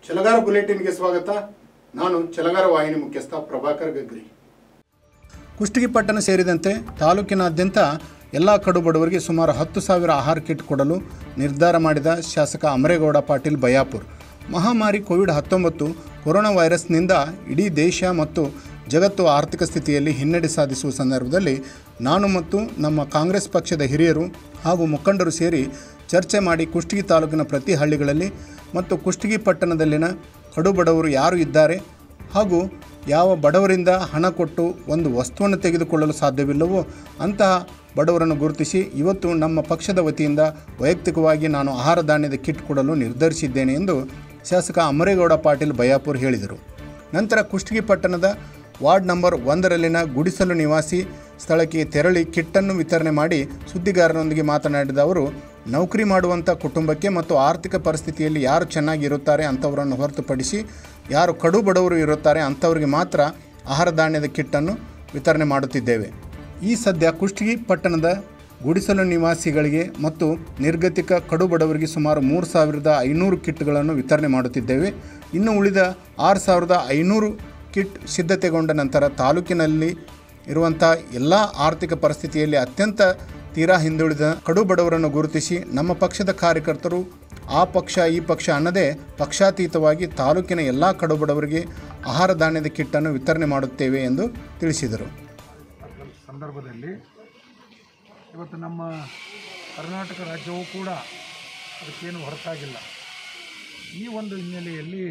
ಚಲಗಾರ ಬುಲೆಟಿನ್ಗೆ ಸ್ವಾಗತ ನಾನು ಚಲಗಾರ ವಾಹಿನಿ ಮುಖ್ಯಸ್ಥ ಪ್ರಭಾಕರ್ ಗಗ್ರಿ ಕುಷ್ಟಗಿ ಪಟ್ಟಣ ಸೇರಿದಂತೆ ತಾಲೂಕಿನಾದ್ಯಂತ ಎಲ್ಲ ಕಡು ಬಡವರಿಗೆ ಸುಮಾರು ಹತ್ತು ಸಾವಿರ ಆಹಾರ ಕಿಟ್ ಕೊಡಲು ನಿರ್ಧಾರ ಮಾಡಿದ ಶಾಸಕ ಅಮರೇಗೌಡ ಪಾಟೀಲ್ ಬಯಾಪುರ್ ಮಹಾಮಾರಿ ಕೋವಿಡ್ ಹತ್ತೊಂಬತ್ತು ಕೊರೋನಾ ವೈರಸ್ನಿಂದ ಇಡೀ ದೇಶ ಮತ್ತು ಜಗತ್ತು ಆರ್ಥಿಕ ಸ್ಥಿತಿಯಲ್ಲಿ ಹಿನ್ನಡೆ ಸಾಧಿಸುವ ಸಂದರ್ಭದಲ್ಲಿ ನಾನು ಮತ್ತು ನಮ್ಮ ಕಾಂಗ್ರೆಸ್ ಪಕ್ಷದ ಹಿರಿಯರು ಹಾಗೂ ಮುಖಂಡರು ಸೇರಿ ಚರ್ಚೆ ಮಾಡಿ ಕುಷ್ಟಗಿ ತಾಲೂಕಿನ ಪ್ರತಿ ಹಳ್ಳಿಗಳಲ್ಲಿ ಮತ್ತು ಕುಷ್ಟಗಿ ಪಟ್ಟಣದಲ್ಲಿನ ಕಡು ಬಡವರು ಯಾರು ಇದ್ದಾರೆ ಹಾಗೂ ಯಾವ ಬಡವರಿಂದ ಹಣ ಕೊಟ್ಟು ಒಂದು ವಸ್ತುವನ್ನು ತೆಗೆದುಕೊಳ್ಳಲು ಸಾಧ್ಯವಿಲ್ಲವೋ ಅಂತಹ ಬಡವರನ್ನು ಗುರುತಿಸಿ ಇವತ್ತು ನಮ್ಮ ಪಕ್ಷದ ವತಿಯಿಂದ ವೈಯಕ್ತಿಕವಾಗಿ ನಾನು ಆಹಾರ ಧಾನ್ಯದ ಕಿಟ್ ಕೊಡಲು ನಿರ್ಧರಿಸಿದ್ದೇನೆ ಎಂದು ಶಾಸಕ ಅಮರೇಗೌಡ ಪಾಟೀಲ್ ಬಯಾಪುರ್ ಹೇಳಿದರು ನಂತರ ಕುಷ್ಟಗಿ ಪಟ್ಟಣದ ವಾರ್ಡ್ ನಂಬರ್ ಒಂದರಲ್ಲಿನ ಗುಡಿಸಲು ನಿವಾಸಿ ಸ್ಥಳಕ್ಕೆ ತೆರಳಿ ಕಿಟ್ಟನ್ನು ವಿತರಣೆ ಮಾಡಿ ಸುದ್ದಿಗಾರರೊಂದಿಗೆ ಮಾತನಾಡಿದ ಅವರು ನೌಕರಿ ಮಾಡುವಂಥ ಕುಟುಂಬಕ್ಕೆ ಮತ್ತು ಆರ್ಥಿಕ ಪರಿಸ್ಥಿತಿಯಲ್ಲಿ ಯಾರು ಚೆನ್ನಾಗಿರುತ್ತಾರೆ ಅಂಥವರನ್ನು ಹೊರತುಪಡಿಸಿ ಯಾರು ಕಡು ಬಡವರು ಇರುತ್ತಾರೆ ಅಂಥವರಿಗೆ ಮಾತ್ರ ಆಹಾರ ಧಾನ್ಯದ ಕಿಟ್ಟನ್ನು ವಿತರಣೆ ಮಾಡುತ್ತಿದ್ದೇವೆ ಈ ಸದ್ಯ ಕುಷ್ಟಗಿ ಪಟ್ಟಣದ ಗುಡಿಸಲು ನಿವಾಸಿಗಳಿಗೆ ಮತ್ತು ನಿರ್ಗತಿಕ ಕಡು ಬಡವರಿಗೆ ಸುಮಾರು ಮೂರು ಸಾವಿರದ ಐನೂರು ಕಿಟ್ಗಳನ್ನು ವಿತರಣೆ ಮಾಡುತ್ತಿದ್ದೇವೆ ಇನ್ನು ಉಳಿದ ಆರು ಸಾವಿರದ ಐನೂರು ಕಿಟ್ ಸಿದ್ಧತೆಗೊಂಡ ನಂತರ ತಾಲೂಕಿನಲ್ಲಿ ಇರುವಂಥ ಎಲ್ಲ ಆರ್ಥಿಕ ಪರಿಸ್ಥಿತಿಯಲ್ಲಿ ಅತ್ಯಂತ ತೀರಾ ಹಿಂದುಳಿದ ಕಡು ಬಡವರನ್ನು ಗುರುತಿಸಿ ನಮ್ಮ ಪಕ್ಷದ ಕಾರ್ಯಕರ್ತರು ಆ ಪಕ್ಷ ಈ ಪಕ್ಷ ಅನ್ನದೇ ಪಕ್ಷಾತೀತವಾಗಿ ತಾಲೂಕಿನ ಎಲ್ಲ ಕಡು ಬಡವರಿಗೆ ಆಹಾರ ಧಾನ್ಯದ ಕಿಟ್ಟನ್ನು ವಿತರಣೆ ಮಾಡುತ್ತೇವೆ ಎಂದು ತಿಳಿಸಿದರು ಸಂದರ್ಭದಲ್ಲಿ ಇವತ್ತು ನಮ್ಮ ಕರ್ನಾಟಕ ರಾಜ್ಯವೂ ಕೂಡ ಅದಕ್ಕೇನು ಹೊರತಾಗಿಲ್ಲ ಈ ಒಂದು ಹಿನ್ನೆಲೆಯಲ್ಲಿ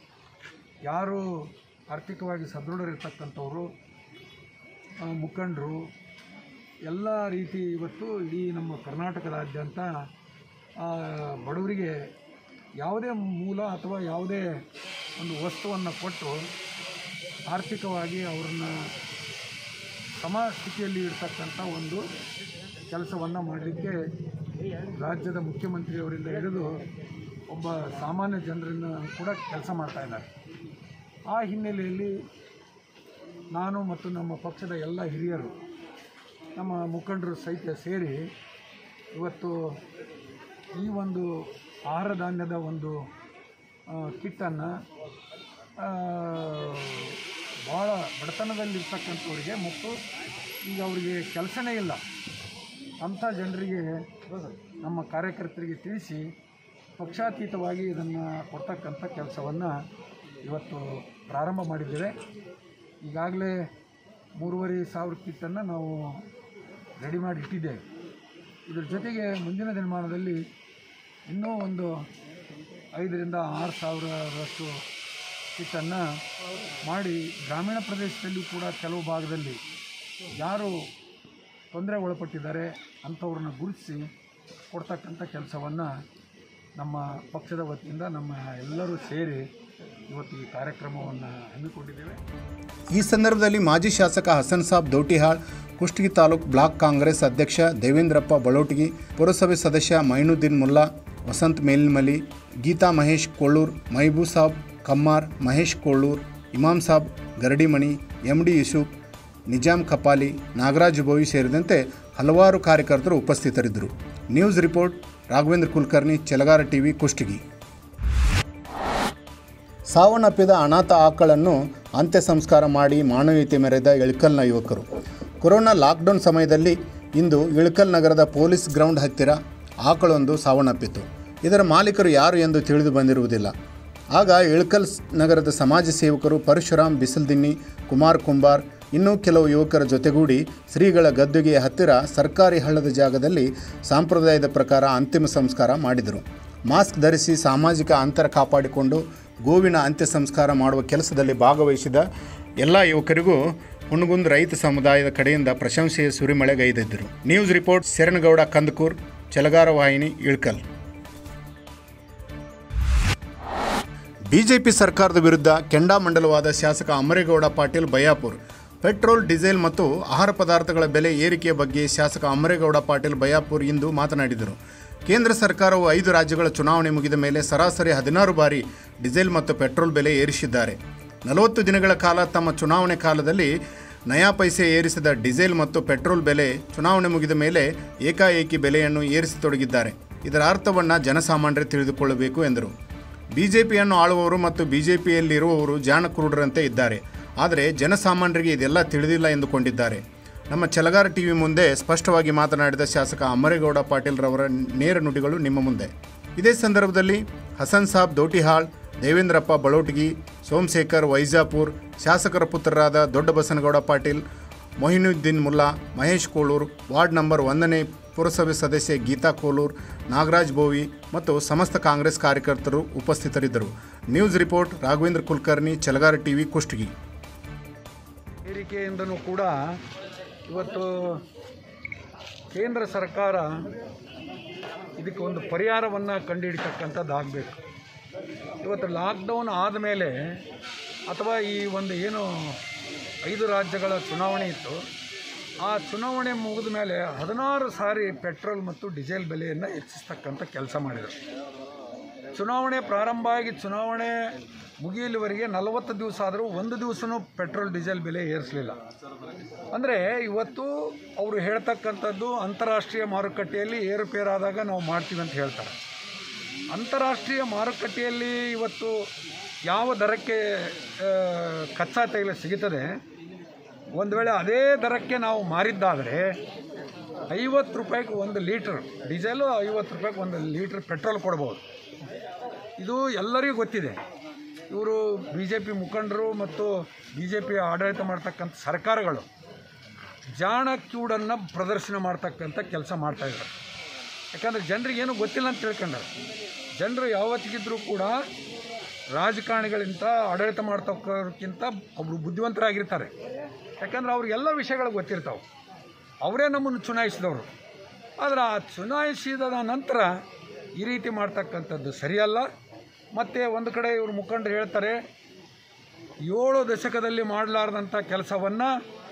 ಯಾರು ಆರ್ಥಿಕವಾಗಿ ಸದೃಢರಿರ್ತಕ್ಕಂಥವರು ಆ, ಮುಖಂಡರು ಎಲ್ಲ ರೀತಿ ಇವತ್ತು ಇಡೀ ನಮ್ಮ ಕರ್ನಾಟಕದಾದ್ಯಂತ ಆ, ಬಡವರಿಗೆ ಯಾವುದೇ ಮೂಲ ಅಥವಾ ಯಾವುದೇ ಒಂದು ವಸ್ತುವನ್ನು ಕೊಟ್ಟು ಆರ್ಥಿಕವಾಗಿ ಅವ್ರನ್ನ ಸಮ ಸ್ಥಿತಿಯಲ್ಲಿ ಇರ್ತಕ್ಕಂಥ ಒಂದು ಕೆಲಸವನ್ನು ಮಾಡಲಿಕ್ಕೆ ರಾಜ್ಯದ ಮುಖ್ಯಮಂತ್ರಿಯವರಿಂದ ಹಿಡಿದು ಒಬ್ಬ ಸಾಮಾನ್ಯ ಜನರನ್ನು ಕೂಡ ಕೆಲಸ ಮಾಡ್ತಾ ಇದ್ದಾರೆ ಆ ಹಿನ್ನೆಲೆಯಲ್ಲಿ ನಾನು ಮತ್ತು ನಮ್ಮ ಪಕ್ಷದ ಎಲ್ಲ ಹಿರಿಯರು ನಮ್ಮ ಮುಖಂಡರು ಸಹಿತ ಸೇರಿ ಇವತ್ತು ಈ ಒಂದು ಆಹಾರ ಧಾನ್ಯದ ಒಂದು ಕಿಟ್ಟನ್ನು ಭಾಳ ಬಡತನದಲ್ಲಿರ್ತಕ್ಕಂಥವ್ರಿಗೆ ಮತ್ತು ಈಗ ಅವರಿಗೆ ಕೆಲಸನೇ ಇಲ್ಲ ಅಂಥ ಜನರಿಗೆ ನಮ್ಮ ಕಾರ್ಯಕರ್ತರಿಗೆ ತಿಳಿಸಿ ಪಕ್ಷಾತೀತವಾಗಿ ಇದನ್ನು ಕೊಡ್ತಕ್ಕಂಥ ಕೆಲಸವನ್ನು ಇವತ್ತು ಪ್ರಾರಂಭ ಮಾಡಿದ್ದೇವೆ ಈಗಾಗಲೇ ಮೂರುವರೆ ಸಾವಿರ ಕಿಟ್ಟನ್ನು ನಾವು ರೆಡಿ ಮಾಡಿ ಇಟ್ಟಿದ್ದೇವೆ ಇದ್ರ ಜೊತೆಗೆ ಮುಂದಿನ ದಿನಮಾನದಲ್ಲಿ ಇನ್ನೂ ಒಂದು ಐದರಿಂದ ಆರು ಸಾವಿರದಷ್ಟು ಕಿಟ್ಟನ್ನು ಮಾಡಿ ಗ್ರಾಮೀಣ ಪ್ರದೇಶದಲ್ಲಿ ಕೂಡ ಕೆಲವು ಭಾಗದಲ್ಲಿ ಯಾರು ತೊಂದರೆ ಒಳಪಟ್ಟಿದ್ದಾರೆ ಅಂಥವ್ರನ್ನ ಗುರುತಿಸಿ ಕೊಡ್ತಕ್ಕಂಥ ಕೆಲಸವನ್ನು ನಮ್ಮ ಪಕ್ಷದ ವತಿಯಿಂದ ನಮ್ಮ ಎಲ್ಲರೂ ಸೇರಿ ಇವತ್ತು ಈ ಕಾರ್ಯಕ್ರಮವನ್ನು ಹಮ್ಮಿಕೊಂಡಿದ್ದೇವೆ ಈ ಸಂದರ್ಭದಲ್ಲಿ ಮಾಜಿ ಶಾಸಕ ಹಸನ್ ಸಾಬ್ ದೌಟಿಹಾಳ್ ಕುಷ್ಟಗಿ ತಾಲೂಕು ಬ್ಲಾಕ್ ಕಾಂಗ್ರೆಸ್ ಅಧ್ಯಕ್ಷ ದೇವೇಂದ್ರಪ್ಪ ಬಳೋಟಗಿ ಪುರಸಭೆ ಸದಸ್ಯ ಮೈನುದ್ದೀನ್ ಮುಲ್ಲಾ ವಸಂತ್ ಮೇಲ್ಮಲಿ ಗೀತಾ ಮಹೇಶ್ ಕೊಳ್ಳೂರ್ ಮೈಬೂ ಸಾಬ್ ಕಮ್ಮಾರ್ ಮಹೇಶ್ ಕೊಳ್ಳೂರ್ ಇಮಾಮ್ ಸಾಬ್ ಗರಡಿಮಣಿ ಎಂ ಡಿ ಯೂಸುಫ್ ನಿಜಾಮ್ ಖಪಾಲಿ ನಾಗರಾಜ್ ಬೋವಿ ಸೇರಿದಂತೆ ಹಲವಾರು ಕಾರ್ಯಕರ್ತರು ಉಪಸ್ಥಿತರಿದ್ದರು news report Raghavendra Kulkarni Chelagara TV Kushtagi ಸಾವನ್ನಪ್ಪಿದ ಅನಾಥ ಆಕಳನ್ನು ಅಂತ್ಯ ಸಂಸ್ಕಾರ ಮಾಡಿ ಮಾನವೀಯತೆ ಮೆರೆದ ಇಳಕಲ್ನ ಯುವಕರು ಕೊರೋನಾ ಲಾಕ್ಡೌನ್ ಸಮಯದಲ್ಲಿ ಇಂದು ಇಳಕಲ್ ನಗರದ ಪೊಲೀಸ್ ಗ್ರೌಂಡ್ ಹತ್ತಿರ ಆಕಳೊಂದು ಸಾವನ್ನಪ್ಪಿತು ಇದರ ಮಾಲೀಕರು ಯಾರು ಎಂದು ತಿಳಿದು ಬಂದಿರುವುದಿಲ್ಲ ಆಗ ಇಳಕಲ್ ಸ್- ನಗರದ ಸಮಾಜ ಸೇವಕರು ಪರಶುರಾಮ್ ಬಿಸಲ್ದಿನ್ನಿ ಕುಮಾರ್ ಕುಂಬಾರ್ ಇನ್ನೂ ಕೆಲವು ಯುವಕರ ಜೊತೆಗೂಡಿ ಶ್ರೀಗಳ ಗದ್ದುಗೆಯ ಹತ್ತಿರ ಸರ್ಕಾರಿ ಹಳ್ಳದ ಜಾಗದಲ್ಲಿ ಸಾಂಪ್ರದಾಯದ ಪ್ರಕಾರ ಅಂತಿಮ ಸಂಸ್ಕಾರ ಮಾಡಿದರು ಮಾಸ್ಕ್ ಧರಿಸಿ ಸಾಮಾಜಿಕ ಅಂತರ ಕಾಪಾಡಿಕೊಂಡು ಗೋವಿನ ಅಂತ್ಯ ಸಂಸ್ಕಾರ ಮಾಡುವ ಕೆಲಸದಲ್ಲಿ ಭಾಗವಹಿಸಿದ ಎಲ್ಲ ಯುವಕರಿಗೂ ಹುಣಗುಂದ್ ರೈತ ಸಮುದಾಯದ ಕಡೆಯಿಂದ ಪ್ರಶಂಸೆಯ ಸುರಿಮಳೆಗೈದಿದ್ದರು ನ್ಯೂಸ್ ರಿಪೋರ್ಟ್ ಶರಣಗೌಡ ಕಂದಕೂರ್ ಚಲಗಾರ ವಾಹಿನಿ ಇಳ್ಕಲ್ ಬಿಜೆಪಿ ಸರ್ಕಾರದ ವಿರುದ್ಧ ಕೆಂಡಾಮಂಡಲವಾದ ಶಾಸಕ ಅಮರೇಗೌಡ ಪಾಟೀಲ್ ಬಯಾಪುರ್ ಪೆಟ್ರೋಲ್ ಡೀಸೆಲ್ ಮತ್ತು ಆಹಾರ ಪದಾರ್ಥಗಳ ಬೆಲೆ ಏರಿಕೆಯ ಬಗ್ಗೆ ಶಾಸಕ ಅಮರೇಗೌಡ ಪಾಟೀಲ್ ಬಯಾಪುರ್ ಇಂದು ಮಾತನಾಡಿದರು ಕೇಂದ್ರ ಸರ್ಕಾರವು ಐದು ರಾಜ್ಯಗಳ ಚುನಾವಣೆ ಮುಗಿದ ಮೇಲೆ ಸರಾಸರಿ ಹದಿನಾರು ಬಾರಿ ಡೀಸೆಲ್ ಮತ್ತು ಪೆಟ್ರೋಲ್ ಬೆಲೆ ಏರಿಸಿದ್ದಾರೆ ನಲವತ್ತು ದಿನಗಳ ಕಾಲ ತಮ್ಮ ಚುನಾವಣೆ ಕಾಲದಲ್ಲಿ ನಯಾ ಪೈಸೆ ಏರಿಸಿದ ಡೀಸೆಲ್ ಮತ್ತು ಪೆಟ್ರೋಲ್ ಬೆಲೆ ಚುನಾವಣೆ ಮುಗಿದ ಮೇಲೆ ಏಕಾಏಕಿ ಬೆಲೆಯನ್ನು ಏರಿಸತೊಡಗಿದ್ದಾರೆ ಇದರ ಅರ್ಥವನ್ನು ಜನಸಾಮಾನ್ಯರು ತಿಳಿದುಕೊಳ್ಳಬೇಕು ಎಂದರು ಬಿಜೆಪಿಯನ್ನು ಆಳುವವರು ಮತ್ತು ಬಿಜೆಪಿಯಲ್ಲಿರುವವರು ಜಾಣಕ್ರೂಢರಂತೆ ಇದ್ದಾರೆ ಆದರೆ ಜನಸಾಮಾನ್ಯರಿಗೆ ಇದೆಲ್ಲ ತಿಳಿದಿಲ್ಲ ಎಂದುಕೊಂಡಿದ್ದಾರೆ ನಮ್ಮ ಚಲಗಾರ ಟಿವಿ ಮುಂದೆ ಸ್ಪಷ್ಟವಾಗಿ ಮಾತನಾಡಿದ ಶಾಸಕ ಅಮರೇಗೌಡ ಪಾಟೀಲ್ ರವರ ನೇರ ನುಡಿಗಳು ನಿಮ್ಮ ಮುಂದೆ ಇದೇ ಸಂದರ್ಭದಲ್ಲಿ ಹಸನ್ ಸಾಬ್ ದೋಟಿಹಾಳ್ ದೇವೇಂದ್ರಪ್ಪ ಬಳೋಟಗಿ ಸೋಮಶೇಖರ್ ವೈಜಾಪುರ್ ಶಾಸಕರ ಪುತ್ರರಾದ ದೊಡ್ಡ ಬಸನಗೌಡ ಪಾಟೀಲ್ ಮೊಹಿನುದ್ದೀನ್ ಮುಲ್ಲಾ ಮಹೇಶ್ ಕೋಳೂರ್ ವಾರ್ಡ್ ನಂಬರ್ ಒಂದನೇ ಪುರಸಭೆ ಸದಸ್ಯೆ ಗೀತಾ ಕೋಲೂರ್ ನಾಗರಾಜ್ ಬೋವಿ ಮತ್ತು ಸಮಸ್ತ ಕಾಂಗ್ರೆಸ್ ಕಾರ್ಯಕರ್ತರು ಉಪಸ್ಥಿತರಿದ್ದರು news report Raghavendra Kulkarni Chalagara TV Kushtagi ಏರಿಕೆಯಿಂದನೂ ಕೂಡ ಇವತ್ತು ಕೇಂದ್ರ ಸರ್ಕಾರ ಇದಕ್ಕೆ ಒಂದು ಪರಿಹಾರವನ್ನು ಕಂಡುಹಿಡಿತಕ್ಕಂಥದ್ದು ಆಗಬೇಕು ಇವತ್ತು ಲಾಕ್ಡೌನ್ ಆದಮೇಲೆ ಅಥವಾ ಈ ಒಂದು ಏನು ಐದು ರಾಜ್ಯಗಳ ಚುನಾವಣೆ ಇತ್ತು ಆ ಚುನಾವಣೆ ಮುಗಿದ ಮೇಲೆ ಹದಿನಾರು ಸಾರಿ ಪೆಟ್ರೋಲ್ ಮತ್ತು ಡೀಸೆಲ್ ಬೆಲೆಯನ್ನು ಹೆಚ್ಚಿಸ್ತಕ್ಕಂಥ ಕೆಲಸ ಮಾಡಿದರು ಚುನಾವಣೆ ಪ್ರಾರಂಭ ಆಗಿ ಚುನಾವಣೆ ಮುಗಿಯಲಿವರೆಗೆ ನಲವತ್ತು ದಿವಸ ಆದರೂ ಒಂದು ದಿವಸನೂ ಪೆಟ್ರೋಲ್ ಡೀಸೆಲ್ ಬೆಲೆ ಏರಿಸಲಿಲ್ಲ ಅಂದರೆ ಇವತ್ತು ಅವರು ಹೇಳ್ತಕ್ಕಂಥದ್ದು ಅಂತಾರಾಷ್ಟ್ರೀಯ ಮಾರುಕಟ್ಟೆಯಲ್ಲಿ ಏರುಪೇರಾದಾಗ ನಾವು ಮಾಡ್ತೀವಿ ಅಂತ ಹೇಳ್ತಾರೆ ಅಂತಾರಾಷ್ಟ್ರೀಯ ಮಾರುಕಟ್ಟೆಯಲ್ಲಿ ಇವತ್ತು ಯಾವ ದರಕ್ಕೆ ಆ, ಕಚ್ಚಾ ತೈಲ ಸಿಗುತ್ತದೆ ಒಂದು ವೇಳೆ ಅದೇ ದರಕ್ಕೆ ನಾವು ಮಾರಿದ್ದಾದರೆ ಐವತ್ತು ರೂಪಾಯಿಗೆ ಒಂದು ಲೀಟ್ರ್ ಡೀಸೆಲು ಐವತ್ತು ರೂಪಾಯಿಗೆ ಒಂದು ಲೀಟ್ರ್ ಪೆಟ್ರೋಲ್ ಕೊಡ್ಬೋದು ಇದು ಎಲ್ಲರಿಗೂ ಗೊತ್ತಿದೆ ಇವರು ಬಿ ಜೆ ಪಿ ಮುಖಂಡರು ಮತ್ತು ಬಿ ಜೆ ಪಿ ಆಡಳಿತ ಮಾಡ್ತಕ್ಕಂಥ ಸರ್ಕಾರಗಳು ಜಾಣ ಕ್ಯೂಡನ್ನು ಪ್ರದರ್ಶನ ಮಾಡ್ತಕ್ಕಂಥ ಕೆಲಸ ಮಾಡ್ತಾಯಿದ್ದಾರೆ ಯಾಕಂದರೆ ಜನರಿಗೆ ಏನೂ ಗೊತ್ತಿಲ್ಲ ಅಂತ ತಿಳ್ಕೊಂಡಾರೆ ಜನರು ಯಾವತ್ತಿಗಿದ್ರೂ ಕೂಡ ರಾಜಕಾರಣಿಗಳಿಂತ ಆಡಳಿತ ಮಾಡ್ತಕ್ಕೋರ್ಕಿಂತ ಒಬ್ಬರು ಬುದ್ಧಿವಂತರಾಗಿರ್ತಾರೆ ಯಾಕಂದ್ರೆ ಅವ್ರಿಗೆಲ್ಲ ವಿಷಯಗಳು ಗೊತ್ತಿರ್ತಾವೆ ಅವರೇ ನಮ್ಮನ್ನು ಚುನಾಯಿಸಿದವರು ಆದರೆ ಆ ಚುನಾಯಿಸಿದ ನಂತರ ಈ ರೀತಿ ಮಾಡ್ತಕ್ಕಂಥದ್ದು ಸರಿಯಲ್ಲ ಮತ್ತು ಒಂದು ಕಡೆ ಇವರು ಮುಖಂಡರು ಹೇಳ್ತಾರೆ ಏಳು ದಶಕದಲ್ಲಿ ಮಾಡಲಾರ್ದಂಥ ಕೆಲಸವನ್ನು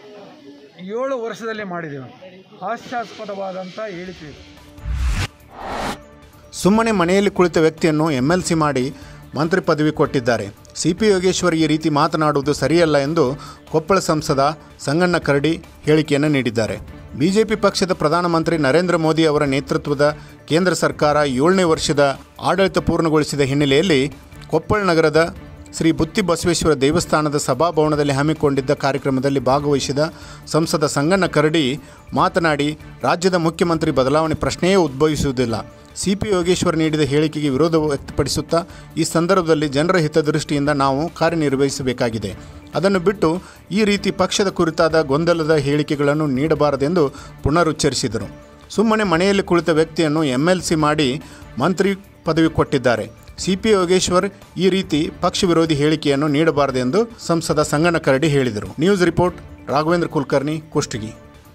ಏಳು ವರ್ಷದಲ್ಲಿ ಮಾಡಿದ್ದೀವಿ ಹಾಸ್ಯಾಸ್ಪದವಾದಂಥ ಹೇಳಿಕೆ ಇದು ಸುಮ್ಮನೆ ಮನೆಯಲ್ಲಿ ಕುಳಿತ ವ್ಯಕ್ತಿಯನ್ನು ಎಂಎಲ್ಸಿ ಮಾಡಿ ಮಂತ್ರಿ ಪದವಿ ಕೊಟ್ಟಿದ್ದಾರೆ ಸಿಪಿ ಯೋಗೇಶ್ವರ್ ಈ ರೀತಿ ಮಾತನಾಡುವುದು ಸರಿಯಲ್ಲ ಎಂದು ಕೊಪ್ಪಳ ಸಂಸದ ಸಂಗಣ್ಣ ಕರಡಿ ಹೇಳಿಕೆಯನ್ನು ನೀಡಿದ್ದಾರೆ ಬಿಜೆಪಿ ಪಕ್ಷದ ಪ್ರಧಾನಮಂತ್ರಿ ನರೇಂದ್ರ ಮೋದಿ ಅವರ ನೇತೃತ್ವದ ಕೇಂದ್ರ ಸರ್ಕಾರ ಏಳನೇ ವರ್ಷದ ಆಡಳಿತ ಪೂರ್ಣಗೊಳಿಸಿದ ಹಿನ್ನೆಲೆಯಲ್ಲಿ ಕೊಪ್ಪಳ ನಗರದ ಶ್ರೀ ಬುತ್ತಿ ಬಸವೇಶ್ವರ ದೇವಸ್ಥಾನದ ಸಭಾಭವನದಲ್ಲಿ ಹಮ್ಮಿಕೊಂಡಿದ್ದ ಕಾರ್ಯಕ್ರಮದಲ್ಲಿ ಭಾಗವಹಿಸಿದ ಸಂಸದ ಸಂಗಣ್ಣ ಕರಡಿ ಮಾತನಾಡಿ ರಾಜ್ಯದ ಮುಖ್ಯಮಂತ್ರಿ ಬದಲಾವಣೆ ಪ್ರಶ್ನೆಯೇ ಉದ್ಭವಿಸುವುದಿಲ್ಲ ಸಿಪಿ ಯೋಗೇಶ್ವರ್ ನೀಡಿದ ಹೇಳಿಕೆಗೆ ವಿರೋಧ ವ್ಯಕ್ತಪಡಿಸುತ್ತಾ ಈ ಸಂದರ್ಭದಲ್ಲಿ ಜನರ ಹಿತದೃಷ್ಟಿಯಿಂದ ನಾವು ಕಾರ್ಯನಿರ್ವಹಿಸಬೇಕಾಗಿದೆ ಅದನ್ನು ಬಿಟ್ಟು ಈ ರೀತಿ ಪಕ್ಷದ ಕುರಿತಾದ ಗೊಂದಲದ ಹೇಳಿಕೆಗಳನ್ನು ನೀಡಬಾರದೆಂದು ಪುನರುಚ್ಚರಿಸಿದರು ಸುಮ್ಮನೆ ಮನೆಯಲ್ಲಿ ಕುಳಿತ ವ್ಯಕ್ತಿಯನ್ನು ಎಂಎಲ್ಸಿ ಮಾಡಿ ಮಂತ್ರಿ ಪದವಿ ಕೊಟ್ಟಿದ್ದಾರೆ ಸಿಪಿ ಯೋಗೇಶ್ವರ್ ಈ ರೀತಿ ಪಕ್ಷ ವಿರೋಧಿ ಹೇಳಿಕೆಯನ್ನು ನೀಡಬಾರದೆಂದು ಸಂಸದ ಸಂಗಣ್ಣ ಕರಡಿ ಹೇಳಿದರು ನ್ಯೂಸ್ ರಿಪೋರ್ಟ್ ರಾಘವೇಂದ್ರ ಕುಲಕರ್ಣಿ ಕುಷ್ಟಗಿ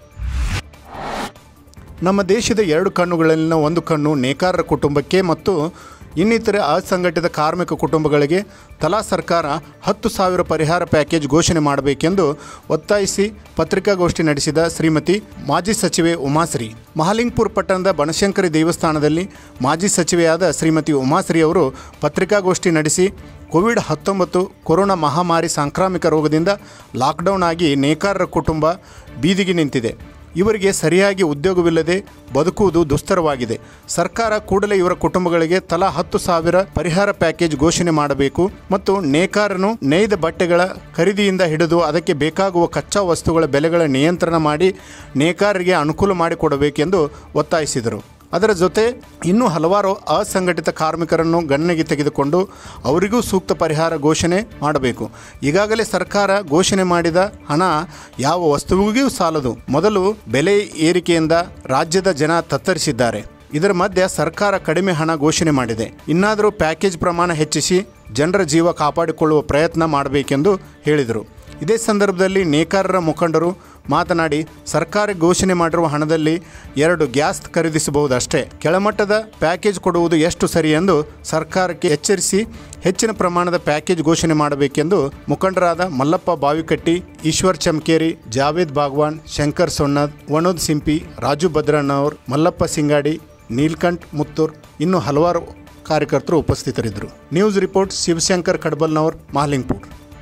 ನಮ್ಮ ದೇಶದ ಎರಡು ಕಣ್ಣುಗಳಲ್ಲಿನ ಒಂದು ಕಣ್ಣು ನೇಕಾರರ ಕುಟುಂಬಕ್ಕೆ ಮತ್ತು ಇನ್ನಿತರೆ ಅಸಂಘಟಿತ ಕಾರ್ಮಿಕ ಕುಟುಂಬಗಳಿಗೆ ತಲಾ ಸರ್ಕಾರ ಹತ್ತು ಸಾವಿರ ಪರಿಹಾರ ಪ್ಯಾಕೇಜ್ ಘೋಷಣೆ ಮಾಡಬೇಕೆಂದು ಒತ್ತಾಯಿಸಿ ಪತ್ರಿಕಾಗೋಷ್ಠಿ ನಡೆಸಿದ ಶ್ರೀಮತಿ ಮಾಜಿ ಸಚಿವೆ ಉಮಾಶ್ರೀ ಮಹಾಲಿಂಗ್ಪುರ ಪಟ್ಟಣದ ಬನಶಂಕರಿ ದೇವಸ್ಥಾನದಲ್ಲಿ ಮಾಜಿ ಸಚಿವೆಯಾದ ಶ್ರೀಮತಿ ಉಮಾಶ್ರೀ ಅವರು ಪತ್ರಿಕಾಗೋಷ್ಠಿ ನಡೆಸಿ ಕೋವಿಡ್ ಹತ್ತೊಂಬತ್ತು ಕೊರೋನಾ ಮಹಾಮಾರಿ ಸಾಂಕ್ರಾಮಿಕ ರೋಗದಿಂದ ಲಾಕ್ಡೌನ್ ಆಗಿ ನೇಕಾರರ ಕುಟುಂಬ ಬೀದಿಗೆ ನಿಂತಿದೆ ಇವರಿಗೆ ಸರಿಯಾಗಿ ಉದ್ಯೋಗವಿಲ್ಲದೆ ಬದುಕುವುದು ದುಸ್ತರವಾಗಿದೆ ಸರ್ಕಾರ ಕೂಡಲೇ ಇವರ ಕುಟುಂಬಗಳಿಗೆ ತಲಾ ಹತ್ತು ಸಾವಿರ ಪರಿಹಾರ ಪ್ಯಾಕೇಜ್ ಘೋಷಣೆ ಮಾಡಬೇಕು ಮತ್ತು ನೇಕಾರನು ನೇಯ್ದ ಬಟ್ಟೆಗಳ ಖರೀದಿಯಿಂದ ಹಿಡಿದು ಅದಕ್ಕೆ ಬೇಕಾಗುವ ಕಚ್ಚಾ ವಸ್ತುಗಳ ಬೆಲೆಗಳ ನಿಯಂತ್ರಣ ಮಾಡಿ ನೇಕಾರರಿಗೆ ಅನುಕೂಲ ಮಾಡಿಕೊಡಬೇಕೆಂದು ಒತ್ತಾಯಿಸಿದರು ಅದರ ಜೊತೆ ಇನ್ನೂ ಹಲವಾರು ಅಸಂಘಟಿತ ಕಾರ್ಮಿಕರನ್ನು ಗಣನೆಗೆ ತೆಗೆದುಕೊಂಡು ಅವರಿಗೂ ಸೂಕ್ತ ಪರಿಹಾರ ಘೋಷಣೆ ಮಾಡಬೇಕು ಈಗಾಗಲೇ ಸರ್ಕಾರ ಘೋಷಣೆ ಮಾಡಿದ ಹಣ ಯಾವ ವಸ್ತುವಿಗೂ ಸಾಲದು ಮೊದಲು ಬೆಲೆ ಏರಿಕೆಯಿಂದ ರಾಜ್ಯದ ಜನ ತತ್ತರಿಸಿದ್ದಾರೆ ಇದರ ಮಧ್ಯೆ ಸರ್ಕಾರ ಕಡಿಮೆ ಹಣ ಘೋಷಣೆ ಮಾಡಿದೆ ಇನ್ನಾದರೂ ಪ್ಯಾಕೇಜ್ ಪ್ರಮಾಣ ಹೆಚ್ಚಿಸಿ ಜನರ ಜೀವ ಕಾಪಾಡಿಕೊಳ್ಳುವ ಪ್ರಯತ್ನ ಮಾಡಬೇಕೆಂದು ಹೇಳಿದರು ಇದೇ ಸಂದರ್ಭದಲ್ಲಿ ನೇಕಾರರ ಮುಖಂಡರು ಮಾತನಾಡಿ ಸರ್ಕಾರ ಘೋಷಣೆ ಮಾಡಿರುವ ಹಣದಲ್ಲಿ ಎರಡು ಗ್ಯಾಸ್ ಖರೀದಿಸಬಹುದಷ್ಟೇ ಕೆಳಮಟ್ಟದ ಪ್ಯಾಕೇಜ್ ಕೊಡುವುದು ಎಷ್ಟು ಸರಿ ಎಂದು ಸರ್ಕಾರಕ್ಕೆ ಎಚ್ಚರಿಸಿ ಹೆಚ್ಚಿನ ಪ್ರಮಾಣದ ಪ್ಯಾಕೇಜ್ ಘೋಷಣೆ ಮಾಡಬೇಕೆಂದು ಮುಖಂಡರಾದ ಮಲ್ಲಪ್ಪ ಬಾವಿಕಟ್ಟಿ ಈಶ್ವರ್ ಚಮಕೇರಿ ಜಾವೇದ್ ಬಾಗ್ವಾನ್ ಶಂಕರ್ ಸೊನ್ನದ್ ವನೋದ್ ಸಿಂಪಿ ರಾಜು ಭದ್ರಣ್ಣವ್ರ ಮಲ್ಲಪ್ಪ ಸಿಂಗಾಡಿ ನೀಲ್ಕಂಠ್ ಮುತ್ತೂರ್ ಇನ್ನೂ ಹಲವಾರು ಕಾರ್ಯಕರ್ತರು ಉಪಸ್ಥಿತರಿದ್ದರು ನ್ಯೂಸ್ ರಿಪೋರ್ಟ್ ಶಿವಶಂಕರ್ ಕಡಬಲ್ನವರ್ ಮಹಾಲಿಂಗ್ಪುರ್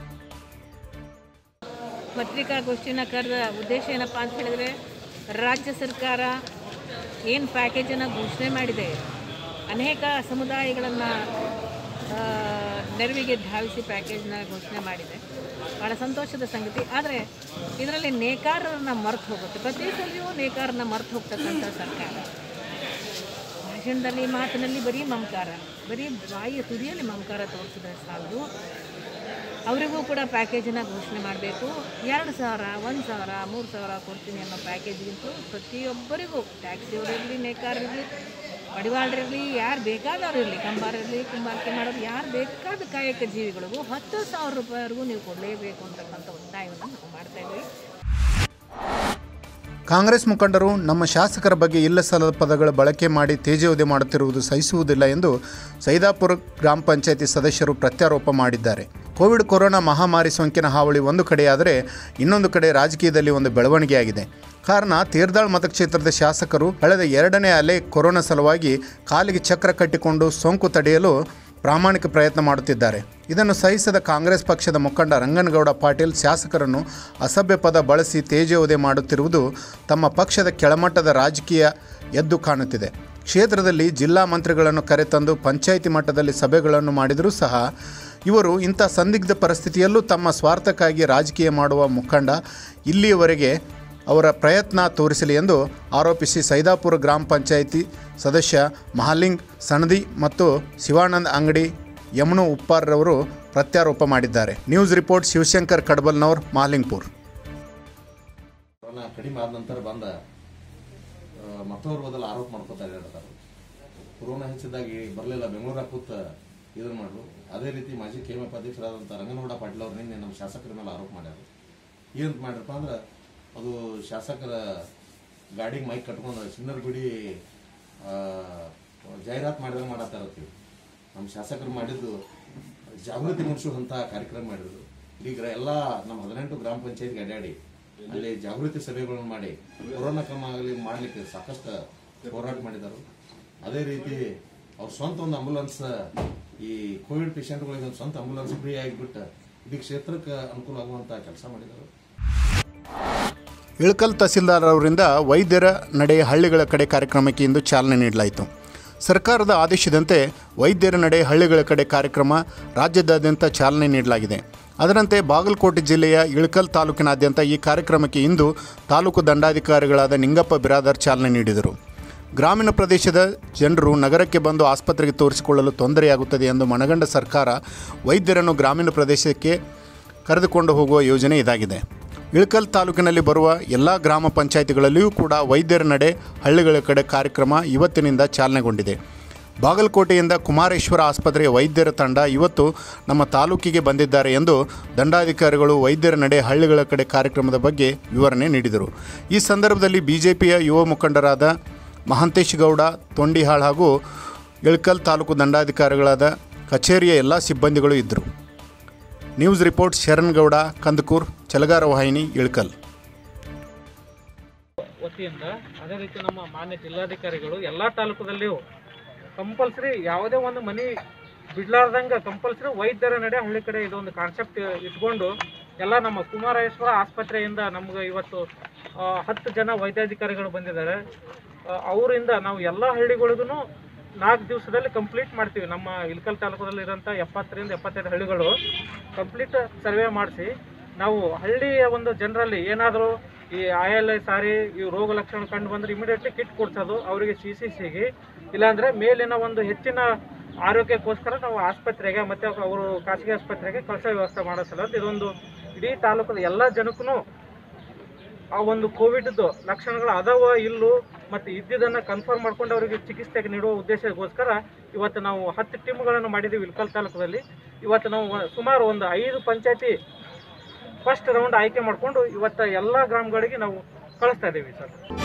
ಪತ್ರಿಕಾಗೋಷ್ಠಿನ ಕರೆದ ಉದ್ದೇಶ ಏನಪ್ಪ ಅಂತ ಹೇಳಿದರೆ ರಾಜ್ಯ ಸರ್ಕಾರ ಏನು ಪ್ಯಾಕೇಜನ್ನು ಘೋಷಣೆ ಮಾಡಿದೆ ಅನೇಕ ಸಮುದಾಯಗಳನ್ನು ಆ, ನೆರವಿಗೆ ಧಾವಿಸಿ ಪ್ಯಾಕೇಜ್ನ ಘೋಷಣೆ ಮಾಡಿದೆ ಭಾಳ ಸಂತೋಷದ ಸಂಗತಿ ಆದರೆ ಇದರಲ್ಲಿ ನೇಕಾರರನ್ನ ಮರೆತು ಹೋಗುತ್ತೆ ಪ್ರತಿ ಸಲಿಯೂ ನೇಕಾರನ ಮರೆತು ಹೋಗ್ತಕ್ಕಂಥ ಸರ್ಕಾರ ಭಾಷಣದಲ್ಲಿ ಮಾತಿನಲ್ಲಿ ಬರೀ ಮಮಕಾರ ಬರೀ ಬಾಯಿಯ ತುದಿಯಲ್ಲಿ ಮಮಕಾರ ತೋರಿಸಿದ್ರೆ ಸಾಲದು ಅವರಿಗೂ ಕೂಡ ಪ್ಯಾಕೇಜನ್ನು ಘೋಷಣೆ ಮಾಡಬೇಕು ಎರಡು ಸಾವಿರ ಒಂದು ಸಾವಿರ ಮೂರು ಸಾವಿರ ಕೊಡ್ತೀನಿ ಅನ್ನೋ ಪ್ಯಾಕೇಜ್ಗಿಂತಲೂ ಪ್ರತಿಯೊಬ್ಬರಿಗೂ ಟ್ಯಾಕ್ಸಿಯವರಿರಲಿ ನೇಕಾರರಿರಲಿ ಪಡಿವಾಳರಿರಲಿ ಯಾರು ಬೇಕಾದವ್ರು ಇರಲಿ ಕಂಬಾರ ಇರಲಿ ಕುಂಬಾರಿಕೆ ಮಾಡೋರು ಯಾರು ಬೇಕಾದ ಕಾಯಕ ಜೀವಿಗಳಿಗೂ ಹತ್ತು ಸಾವಿರ ರೂಪಾಯಿವರೆಗೂ ನೀವು ಕೊಡಲೇಬೇಕು ಅಂತಕ್ಕಂಥ ಒತ್ತಾಯವನ್ನು ನಾವು ಮಾಡ್ತಾ ಇದ್ದೀವಿ ಕಾಂಗ್ರೆಸ್ ಮುಖಂಡರು ನಮ್ಮ ಶಾಸಕರ ಬಗ್ಗೆ ಇಲ್ಲ ಸಲ್ಲದ ಪದಗಳ ಬಳಕೆ ಮಾಡಿ ತೇಜೋವಧೆ ಮಾಡುತ್ತಿರುವುದು ಸಹಿಸುವುದಿಲ್ಲ ಎಂದು ಸೈದಾಪುರ ಗ್ರಾಮ ಪಂಚಾಯತಿ ಸದಸ್ಯರು ಪ್ರತ್ಯಾರೋಪ ಮಾಡಿದ್ದಾರೆ ಕೋವಿಡ್ ಕೊರೋನಾ ಮಹಾಮಾರಿ ಸೋಂಕಿನ ಹಾವಳಿ ಒಂದು ಕಡೆಯಾದರೆ ಇನ್ನೊಂದು ಕಡೆ ರಾಜಕೀಯದಲ್ಲಿ ಒಂದು ಬೆಳವಣಿಗೆಯಾಗಿದೆ ಕಾರಣ ತೀರ್ದಾಳ್ ಮತಕ್ಷೇತ್ರದ ಶಾಸಕರು ಕಳೆದ ಎರಡನೇ ಅಲೆ ಕೊರೋನಾ ಸಲುವಾಗಿ ಕಾಲಿಗೆ ಚಕ್ರ ಕಟ್ಟಿಕೊಂಡು ಸೋಂಕು ತಡೆಯಲು ಪ್ರಾಮಾಣಿಕ ಪ್ರಯತ್ನ ಮಾಡುತ್ತಿದ್ದಾರೆ ಇದನ್ನು ಸಹಿಸದ ಕಾಂಗ್ರೆಸ್ ಪಕ್ಷದ ಮುಖಂಡ ರಂಗನಗೌಡ ಪಾಟೀಲ್ ಶಾಸಕರನ್ನು ಅಸಭ್ಯ ಪದ ಬಳಸಿ ತೇಜೋವಧೆ ಮಾಡುತ್ತಿರುವುದು ತಮ್ಮ ಪಕ್ಷದ ಕೆಳಮಟ್ಟದ ರಾಜಕೀಯ ಎದ್ದು ಕಾಣುತ್ತಿದೆ ಕ್ಷೇತ್ರದಲ್ಲಿ ಜಿಲ್ಲಾ ಮಂತ್ರಿಗಳನ್ನು ಕರೆತಂದು ಪಂಚಾಯಿತಿ ಮಟ್ಟದಲ್ಲಿ ಸಭೆಗಳನ್ನು ಮಾಡಿದರೂ ಸಹ ಇವರು ಇಂಥ ಸಂದಿಗ್ಧ ಪರಿಸ್ಥಿತಿಯಲ್ಲೂ ತಮ್ಮ ಸ್ವಾರ್ಥಕ್ಕಾಗಿ ರಾಜಕೀಯ ಮಾಡುವ ಮುಖಂಡ ಇಲ್ಲಿಯವರೆಗೆ ಅವರ ಪ್ರಯತ್ನ ತೋರಿಸಲಿ ಎಂದು ಆರೋಪಿಸಿ ಸೈದಾಪುರ ಗ್ರಾಮ ಪಂಚಾಯಿತಿ ಸದಸ್ಯ ಮಹಾಲಿಂಗ್ ಸಣದಿ ಮತ್ತು ಶಿವಾನಂದ್ ಅಂಗಡಿ ಯಮುನು ಉಪ್ಪಾರ್ರವರು ಪ್ರತ್ಯಾರೋಪ ಮಾಡಿದ್ದಾರೆ news report Shivashankar Kadabalnavar Mahalingpur corona ಕಡಿಮೆ ಆದ ನಂತರ ಬಂದ ಆ, ಮತ್ತೊಬ್ಬರ ಬದಲು ಆರೋಪ ಮಾಡ್ಕೋತಾರೆ ಹೇಳ್ತಾರೆ ಕೊರೋನಾ ಹೆಚ್ಚಿದ್ದಾಗಿ ಬರಲಿಲ್ಲ ಬೆಂಗಳೂರಾಗ ಕೂತ ಇದನ್ನ ಮಾಡ್ರು ಅದೇ ರೀತಿ ಮಾಜಿ ಕೆ ಎಂ ಎಫ್ ಅಧ್ಯಕ್ಷರಾದಂಥ ರಂಗನಗೌಡ ಪಾಟೀಲ್ ಅವ್ರು ನಿನ್ನೆ ನಮ್ಮ ಶಾಸಕರ ಮೇಲೆ ಆರೋಪ ಮಾಡ್ಯಾರ ಏನಂತ ಮಾಡ್ರಪ್ಪ ಅಂದ್ರೆ ಅದು ಶಾಸಕರ ಗಾಡಿಗೆ ಮೈಕ್ ಕಟ್ಕೊಂಡು ಚಿನ್ನರಗುಡಿ ಜಾಹೀರಾತು ಮಾಡಿದ್ರೆ ಮಾಡತ್ತಾರತ್ತೀವಿ ನಮ್ಮ ಶಾಸಕರು ಮಾಡಿದ್ದು ಜಾಗೃತಿ ಮೂಡಿಸುವಂಥ ಕಾರ್ಯಕ್ರಮ ಮಾಡಿದ್ರು ಈಗ ಎಲ್ಲ ನಮ್ಮ ಹದಿನೆಂಟು ಗ್ರಾಮ ಪಂಚಾಯತ್ಗೆ ಅಡ್ಡಾಡಿ ಅಲ್ಲಿ ಜಾಗೃತಿ ಸಭೆಗಳನ್ನು ಮಾಡಿ ಕೊರೋನಾ ಕ್ರಮ ಆಗಲಿ ಮಾಡಲಿಕ್ಕೆ ಸಾಕಷ್ಟು ಹೋರಾಟ ಮಾಡಿದರು ಅದೇ ರೀತಿ ಅವ್ರ ಸ್ವಂತ ಒಂದು ಆಂಬುಲೆನ್ಸ್ ಈ ಕೋವಿಡ್ ಪೇಷಂಟ್ಗಳಿಗೆ ಒಂದು ಸ್ವಂತ ಆಂಬುಲೆನ್ಸ್ ಫ್ರೀ ಆಗಿಬಿಟ್ಟು ಇಡೀ ಕ್ಷೇತ್ರಕ್ಕೆ ಅನುಕೂಲ ಆಗುವಂಥ ಕೆಲಸ ಮಾಡಿದರು ಇಳಕಲ್ ತಹಸೀಲ್ದಾರ್ ಅವರಿಂದ ವೈದ್ಯರ ನಡೆ ಹಳ್ಳಿಗಳ ಕಡೆ ಕಾರ್ಯಕ್ರಮಕ್ಕೆ ಇಂದು ಚಾಲನೆ ನೀಡಲಾಯಿತು ಸರ್ಕಾರದ ಆದೇಶದಂತೆ ವೈದ್ಯರ ನಡೆ ಹಳ್ಳಿಗಳ ಕಡೆ ಕಾರ್ಯಕ್ರಮ ರಾಜ್ಯದಾದ್ಯಂತ ಚಾಲನೆ ನೀಡಲಾಗಿದೆ ಅದರಂತೆ ಬಾಗಲಕೋಟೆ ಜಿಲ್ಲೆಯ ಇಳಕಲ್ ತಾಲೂಕಿನಾದ್ಯಂತ ಈ ಕಾರ್ಯಕ್ರಮಕ್ಕೆ ಇಂದು ತಾಲೂಕು ದಂಡಾಧಿಕಾರಿಗಳಾದ ನಿಂಗಪ್ಪ ಬಿರಾದರ್ ಚಾಲನೆ ನೀಡಿದರು ಗ್ರಾಮೀಣ ಪ್ರದೇಶದ ಜನರು ನಗರಕ್ಕೆ ಬಂದು ಆಸ್ಪತ್ರೆಗೆ ತೋರಿಸಿಕೊಳ್ಳಲು ತೊಂದರೆಯಾಗುತ್ತದೆ ಎಂದು ಮನಗಂಡ ಸರ್ಕಾರ ವೈದ್ಯರನ್ನು ಗ್ರಾಮೀಣ ಪ್ರದೇಶಕ್ಕೆ ಕರೆದುಕೊಂಡು ಹೋಗುವ ಯೋಜನೆ ಇದಾಗಿದೆ ಇಳಕಲ್ ತಾಲೂಕಿನಲ್ಲಿ ಬರುವ ಎಲ್ಲ ಗ್ರಾಮ ಪಂಚಾಯಿತಿಗಳಲ್ಲಿಯೂ ಕೂಡ ವೈದ್ಯರ ನಡೆ ಹಳ್ಳಿಗಳ ಕಡೆ ಕಾರ್ಯಕ್ರಮ ಇವತ್ತಿನಿಂದ ಚಾಲನೆಗೊಂಡಿದೆ ಬಾಗಲಕೋಟೆಯಿಂದ ಕುಮಾರೇಶ್ವರ ಆಸ್ಪತ್ರೆಯ ವೈದ್ಯರ ತಂಡ ಇವತ್ತು ನಮ್ಮ ತಾಲೂಕಿಗೆ ಬಂದಿದ್ದಾರೆ ಎಂದು ದಂಡಾಧಿಕಾರಿಗಳು ವೈದ್ಯರ ನಡೆ ಹಳ್ಳಿಗಳ ಕಡೆ ಕಾರ್ಯಕ್ರಮದ ಬಗ್ಗೆ ವಿವರಣೆ ನೀಡಿದರು ಈ ಸಂದರ್ಭದಲ್ಲಿ ಬಿಜೆಪಿಯ ಯುವ ಮುಖಂಡರಾದ ಮಹಾಂತೇಶ್ ಗೌಡ ತೊಂಡಿಹಾಳ್ ಹಾಗೂ ಇಳಕಲ್ ತಾಲೂಕು ದಂಡಾಧಿಕಾರಿಗಳಾದ ಕಚೇರಿಯ ಎಲ್ಲ ಸಿಬ್ಬಂದಿಗಳು ಇದ್ದರು ನ್ಯೂಸ್ ರಿಪೋರ್ಟ್ ಶರಣ್ಗೌಡ ಕಂದಕೂರ್ ಚಲಗಾರ ವಾಹಿನಿ ಇಳಕಲ್ ವತಿಯಿಂದ ಅದೇ ರೀತಿ ನಮ್ಮ ಮಾನ್ಯ ಜಿಲ್ಲಾಧಿಕಾರಿಗಳು ಎಲ್ಲ ತಾಲೂಕದಲ್ಲಿಯೂ ಕಂಪಲ್ಸರಿ ಯಾವುದೇ ಒಂದು ಮನೆ ಬಿಡ್ಲಾರ್ದಂಗೆ ಕಂಪಲ್ಸರಿ ವೈದ್ಯರ ನಡೆ ಹಳ್ಳಿ ಕಡೆ ಇದೊಂದು ಕಾನ್ಸೆಪ್ಟ್ ಇಟ್ಕೊಂಡು ಎಲ್ಲ ನಮ್ಮ ಕುಮಾರೇಶ್ವರ ಆಸ್ಪತ್ರೆಯಿಂದ ನಮ್ಗೆ ಇವತ್ತು ಆ, ಹತ್ತು ಜನ ವೈದ್ಯಾಧಿಕಾರಿಗಳು ಬಂದಿದ್ದಾರೆ ಆ, ಅವರಿಂದ ನಾವು ಎಲ್ಲ ಹಳ್ಳಿಗಳಿಗೂ ನಾಲ್ಕು ದಿವಸದಲ್ಲಿ ಕಂಪ್ಲೀಟ್ ಮಾಡ್ತೀವಿ ನಮ್ಮ ಇಲ್ಕಲ್ ತಾಲೂಕದಲ್ಲಿರೋಂಥ ಎಪ್ಪತ್ತರಿಂದ ಎಪ್ಪತ್ತೈದು ಹಳ್ಳಿಗಳು ಕಂಪ್ಲೀಟ್ ಸರ್ವೆ ಮಾಡಿಸಿ ನಾವು ಹಳ್ಳಿಯ ಒಂದು ಜನರಲ್ಲಿ ಏನಾದರೂ ಈ ಆಯಲ್ ಸಾರಿ ಈ ರೋಗ ಲಕ್ಷಣ ಕಂಡು ಬಂದ್ರೆ ಇಮಿಡಿಯೇಟ್ಲಿ ಕಿಟ್ ಕೊಡ್ಸೋದು ಅವರಿಗೆ ಸಿ ಸಿ ಸಿಗಿ ಇಲ್ಲಾಂದ್ರೆ ಮೇಲಿನ ಒಂದು ಹೆಚ್ಚಿನ ಆರೋಗ್ಯಕ್ಕೋಸ್ಕರ ನಾವು ಆಸ್ಪತ್ರೆಗೆ ಮತ್ತೆ ಅವರು ಖಾಸಗಿ ಆಸ್ಪತ್ರೆಗೆ ಕಳಿಸೋ ವ್ಯವಸ್ಥೆ ಮಾಡೋ ಸಲುವಾಗಿ ಇದೊಂದು ಇಡೀ ತಾಲೂಕದ ಎಲ್ಲ ಜನಕ್ಕೂ ಆ ಒಂದು ಕೋವಿಡ್ದು ಲಕ್ಷಣಗಳು ಅದಾವ ಇಲ್ಲೋ ಮತ್ತು ಇದ್ದಿದ್ದನ್ನು ಕನ್ಫರ್ಮ್ ಮಾಡ್ಕೊಂಡು ಅವರಿಗೆ ಚಿಕಿತ್ಸೆಗೆ ನೀಡುವ ಉದ್ದೇಶಕ್ಕೋಸ್ಕರ ಇವತ್ತು ನಾವು ಹತ್ತು ಟೀಮ್ಗಳನ್ನು ಮಾಡಿದ್ದೀವಿ ಇಲ್ಕಲ್ ತಾಲೂಕದಲ್ಲಿ ಇವತ್ತು ನಾವು ಸುಮಾರು ಒಂದು ಐದು ಪಂಚಾಯತಿ ಫಸ್ಟ್ ರೌಂಡ್ ಆಯ್ಕೆ ಮಾಡಿಕೊಂಡು ಇವತ್ತು ಎಲ್ಲ ಗ್ರಾಮಗಳಿಗೆ ನಾವು ಕಳಿಸ್ತಾ ಇದ್ದೀವಿ ಸರ್